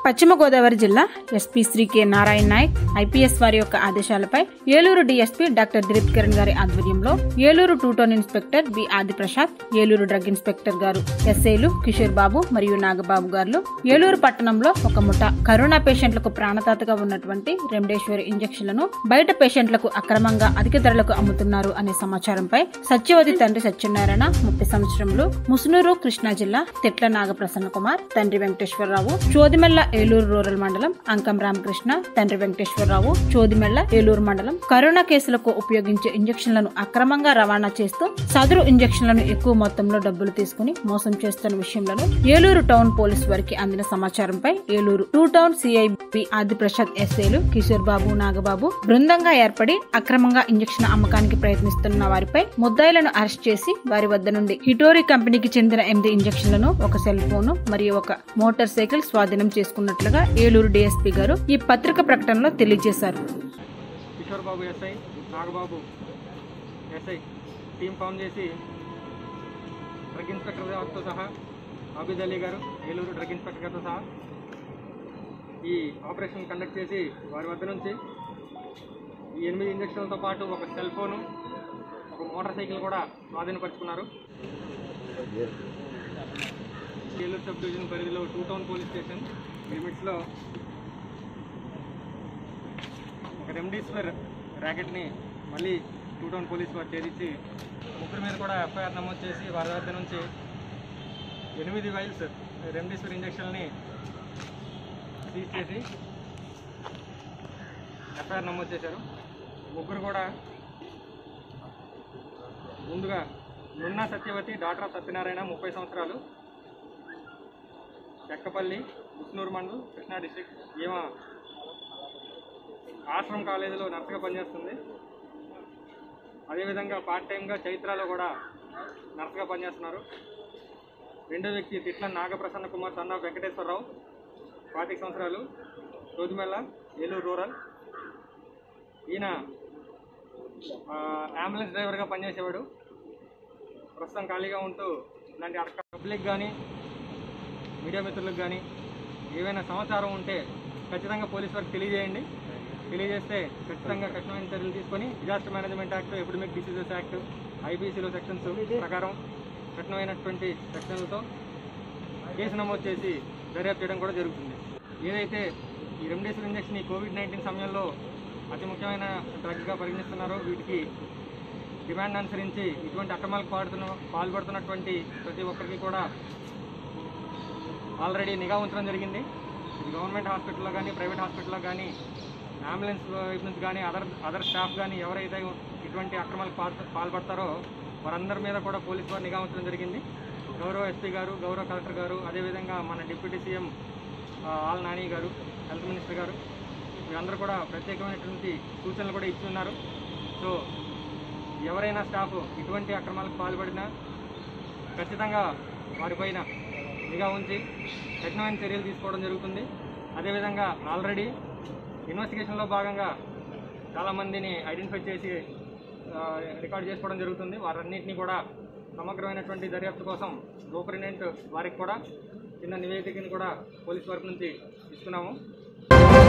పశ్చిమ గోదావరి జిల్లా SP Shri K Narayana Naik IPS వారి యొక్క ఆదేశాలపై ఏలూరు డీఎస్పీ డాక్టర్ దిలీప్ కిరణ్ గారి ఆధ్వర్యంలో Eluru two town inspector B Adiprasad Eluru drug inspector గారు ఎస్ఐలు కిషోర్ బాబు మరియు నాగబాబు గారు ఏలూరు పట్టణంలో ఒక ముఠ కరోనా పేషెంట్లకు ప్రాణదాతగా ఉన్నటువంటి రెమ్డేశ్వరి ఇంజెక్షన్లను బయట పేషెంట్లకు అక్రమంగా అధిక ధరలకు అమ్ముతున్నారు అనే సమాచారంపై సత్యవతి తండ్రి సత్యనారాయణ ముప్పై సంవత్సరంలో ముసునూరు కృష్ణా జిల్లా తెట్ల నాగప్రసన్న కుమార్ తండ్రి వెంకటేశ్వరరావు చోదిమెల్ల ఏలూరు రూరల్ మండలం అంకం రామకృష్ణ తండ్రి వెంకటేశ్వరరావు చోదిమెల్ల ఏలూరు మండలం కరోనా కేసులకు ఉపయోగించే ఇంజెక్షన్లను అక్రమంగా రవాణా చేస్తూ సదరు ఇంజెక్షన్లను ఎక్కువ మొత్తంలో డబ్బులు తీసుకుని మోసం చేస్తున్న విషయంలో ఏలూరు టౌన్ పోలీస్ వారికి అందిన సమాచారంపై Eluru two town CI B Adiprasad ఎస్ఏలు కిషోర్ బాబు నాగబాబు బృందంగా ఏర్పడి అక్రమంగా ఇంజెక్షన్ అమ్మకానికి ప్రయత్నిస్తున్న వారిపై ముద్దాయిలను అరెస్ట్ చేసి వారి వద్ద నుండి హిటోరి కంపెనీకి చెందిన ఎనిమిది ఇంజెక్షన్లను ఒక సెల్ ఫోన్ మరియు ఒక మోటార్ సైకిల్ స్వాధీనం చేసుకున్నట్లుగా ఏలూరు డీఎస్పీ గారు ఈ పత్రిక ప్రకటనలో తెలియజేశారు Kishore Babu SI Nagababu SI team form చేసి డ్రగ్ ఇన్స్పెక్టర్ గారితో సహా ఆబిద్ అలీ గారు ఏలూరు డ్రగ్ ఇన్స్పెక్టర్ గారితో సహా ఈ ఆపరేషన్ కండక్ట్ చేసి వారి వద్ద నుంచి ఈ ఎనిమిది ఇంజక్షన్లతో పాటు ఒక సెల్ ఫోను ఒక మోటార్ సైకిల్ కూడా స్వాధీనపరుచుకున్నారు ఏలూరు సబ్ డివిజన్ పరిధిలో టూ టౌన్ పోలీస్ స్టేషన్ లిమిట్స్లో ఒక రెమ్డీస్వర్ ర్యాకెట్ని మళ్ళీ టూ టౌన్ పోలీస్ వారు ఛేదించి ముగ్గురు మీద కూడా ఎఫ్ఐఆర్ నమోదు చేసి వారి వద్ద నుంచి ఎనిమిది వైల్స్ రెమ్డీస్వర్ ఇంజక్షన్ని సీజ్ చేసి ఎఫ్ఐఆర్ నమోదు చేశారు ముగ్గురు కూడా ముందుగా నున్నా సత్యవతి డాక్టర్ ఆఫ్ సత్యనారాయణ ముప్పై సంవత్సరాలు చెక్కపల్లి ముస్నూరు మండల్ కృష్ణా డిస్టిక్ ఈమె ఆశ్రమ్ కాలేజీలో నర్సుగా పనిచేస్తుంది అదేవిధంగా పార్ట్ టైంగా చైత్రాలో కూడా నర్సుగా పనిచేస్తున్నారు రెండో వ్యక్తి తిట్ల నాగప్రసన్న కుమార్ సన్న వెంకటేశ్వరరావు పాతిక సంవత్సరాలు రోజుమెల్ల ఏలూరు రూరల్ ఈయన ఆ, అంబులెన్స్ డ్రైవర్గా పనిచేసేవాడు ప్రస్తుతం ఖాళీగా ఉంటూ ఇలాంటి అక్క పబ్లిక్ కానీ మీడియా మిత్రులకు కానీ ఏవైనా సమాచారం ఉంటే ఖచ్చితంగా పోలీస్ వారికి తెలియజేయండి తెలియజేస్తే ఖచ్చితంగా కఠినమైన చర్యలు తీసుకొని disaster management act epidemic diseases act ఐపీసీలో సెక్షన్స్ ప్రకారం కఠినమైనటువంటి సెక్షన్లతో కేసు నమోదు చేసి దర్యాప్తు చేయడం కూడా జరుగుతుంది ఏదైతే ఈ రెమ్డెసివిర్ ఇంజెక్షన్ ఈ కోవిడ్ నైన్టీన్ సమయంలో అతి ముఖ్యమైన డ్రగ్గా పరిగణిస్తున్నారో వీటికి డిమాండ్ అనుసరించి ఇటువంటి అక్రమాలకు పాడుతున్న పాల్పడుతున్నటువంటి ప్రతి ఒక్కరికి కూడా ఆల్రెడీ నిఘా ఉంచడం జరిగింది ఇది గవర్నమెంట్ హాస్పిటల్లో కానీ ప్రైవేట్ హాస్పిటల్లో కానీ అంబులెన్స్ వైపు నుంచి కానీ అదర్ అదర్ స్టాఫ్ కానీ ఎవరైతే ఇటువంటి అక్రమాలకు పాల్- పాల్పడతారో వారందరి మీద కూడా పోలీసు వారు నిఘా ఉంచడం జరిగింది గౌరవ ఎస్పీ గారు గౌరవ కలెక్టర్ గారు అదేవిధంగా మన డిప్యూటీ సీఎం ఆ, ఆల్ నాని గారు హెల్త్ మినిస్టర్ గారు వీరందరూ కూడా ప్రత్యేకమైనటువంటి సూచనలు కూడా ఇచ్చి ఉన్నారు సో ఎవరైనా స్టాఫ్ ఇటువంటి అక్రమాలకు పాల్పడినా ఖచ్చితంగా వారిపైన నిఘా ఉంచి కఠినమైన చర్యలు తీసుకోవడం జరుగుతుంది అదేవిధంగా ఆల్రెడీ ఇన్వెస్టిగేషన్లో భాగంగా చాలామందిని ఐడెంటిఫై చేసి ఆ, రికార్డ్ చేసుకోవడం జరుగుతుంది వారన్నింటినీ కూడా సమగ్రమైనటువంటి దర్యాప్తు కోసం సూపరింటెండెంట్ వారికి కూడా చిన్న నివేదికని కూడా పోలీస్ వర్క్ నుంచి ఇస్తున్నాము